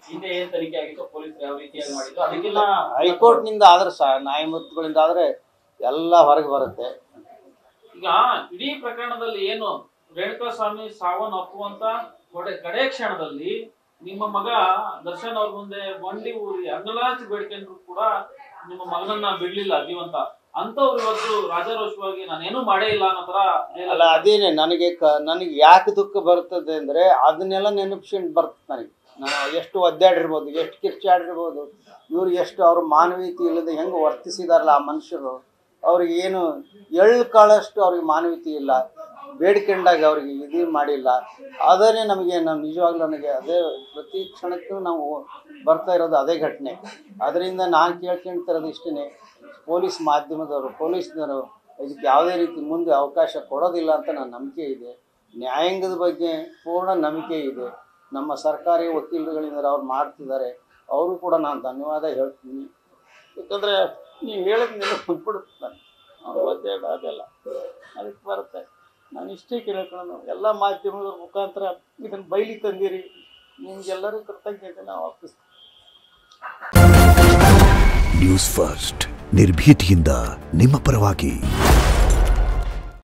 ಹಿಂದೆ ಏನ್ ತನಿಖೆ ಆಗಿತ್ತು ಪೊಲೀಸರು ಯಾವ ರೀತಿಯಾಗಿ ಮಾಡಿದ್ರು ಅದಕ್ಕೆಲ್ಲ ಹೈಕೋರ್ಟ್ನಿಂದ ಆದ್ರೆ ಸಹ ನ್ಯಾಯಮೂರ್ತಿಗಳಿಂದ ಆದ್ರೆ ಎಲ್ಲ ಹೊರಗೆ ಬರುತ್ತೆ ಈಗ ಇಡೀ ಪ್ರಕರಣದಲ್ಲಿ ಏನು ರೇಣುಕಾ ಸ್ವಾಮಿ ಸಾವನ್ನ ಒಪ್ಪುವಂತ ಕೊಡೆ ಕಡೆ ಕ್ಷಣದಲ್ಲಿ ನಿಮ್ಮ ಮಗ ದರ್ಶನ್ ಅವ್ರ ಮುಂದೆ ಮಂಡಿ ಊರಿ ಅಂಗಲಾಚಿ ಬೇಡ್ಕೊಂಡ್ರು ಕೂಡ ನಿಮ್ಮ ಮಗನನ್ನ ಬಿಡ್ಲಿಲ್ಲ ಜೀವಂತ ಅಂತವ್ರು ಇವತ್ತು ರಾಜಾರೋಷವಾಗಿ ನಾನೇನು ಮಾಡೇ ಇಲ್ಲ ಅನ್ನೋ ತರ ಅಲ್ಲ ಅದೇನೆ ನನಗೆ ಕ ನನಗೆ ಯಾಕೆ ದುಃಖ ಬರ್ತದೆ ಅಂದ್ರೆ ಅದನ್ನೆಲ್ಲ ನೆನಪಿಸ್ಕೊಂಡು ಬರ್ತದೆ ನನಗೆ ನಾನು ಎಷ್ಟು ಒದ್ದಾಡಿರ್ಬೋದು ಎಷ್ಟು ಕಿರ್ಚಾಡಿರ್ಬೋದು ಇವ್ರು ಎಷ್ಟು ಅವ್ರ ಮಾನವೀಯತೆ ಇಲ್ಲದೆ ಹೆಂಗೆ ವರ್ತಿಸಿದಾರಲ್ಲ ಆ ಮನುಷ್ಯರು ಅವ್ರಿಗೆ ಏನು ಎಳ್ಳು ಕಾಳಷ್ಟು ಅವ್ರಿಗೆ ಮಾನವೀಯತೆ ಇಲ್ಲ ಬೇಡ್ಕೊಂಡಾಗ ಅವ್ರಿಗೆ ಇದು ಮಾಡಿಲ್ಲ ಅದನ್ನೇ ನಮಗೆ ನಾವು ನಿಜವಾಗ್ಲೂ ನನಗೆ ಅದೇ ಪ್ರತಿ ಕ್ಷಣಕ್ಕೂ ನಾವು ಬರ್ತಾ ಇರೋದು ಅದೇ ಘಟನೆ ಅದರಿಂದ ನಾನು ಕೇಳ್ಕೊಂತಿರೋದು ಇಷ್ಟೇ ಪೊಲೀಸ್ ಮಾಧ್ಯಮದವರು ಪೊಲೀಸ್ನವರು ಇದಕ್ಕೆ ಯಾವುದೇ ರೀತಿ ಮುಂದೆ ಅವಕಾಶ ಕೊಡೋದಿಲ್ಲ ಅಂತ ನನ್ನ ನಂಬಿಕೆ ಇದೆ ನ್ಯಾಯಾಂಗದ ಬಗ್ಗೆ ಪೂರ್ಣ ನಂಬಿಕೆ ಇದೆ ನಮ್ಮ ಸರ್ಕಾರಿ ವಕೀಲರುಗಳಿಂದ ಅವ್ರು ಮಾಡ್ತಿದ್ದಾರೆ ಅವರು ಕೂಡ ನಾನು ಧನ್ಯವಾದ ಹೇಳ್ತೀನಿ ಯಾಕಂದರೆ ನೀವು ಹೇಳಿದ ನೆನಪಿಬಿಡುತ್ತೆ ನಾನು ಅವ್ರು ಒದ್ದಾಡ ಅದೆಲ್ಲ ಅದಕ್ಕೆ ಬರುತ್ತೆ ನಾನು ಇಷ್ಟೇ ಕೇಳ್ಕೊಳ್ಳೋಣ ಎಲ್ಲ ಮಾಧ್ಯಮದ ಮುಖಾಂತರ ಇದನ್ನು ಬೈಲಿ ತಂದಿರಿ ನಿಮ್ಗೆಲ್ಲರೂ ಕೃತಜ್ಞತೆ ನಾವು ವಾಪಸ್ ನ್ಯೂಸ್ ಫಸ್ಟ್ ನಿರ್ಭೀತಿಯಿಂದ ನಿಮ್ಮ ಪರವಾಗಿ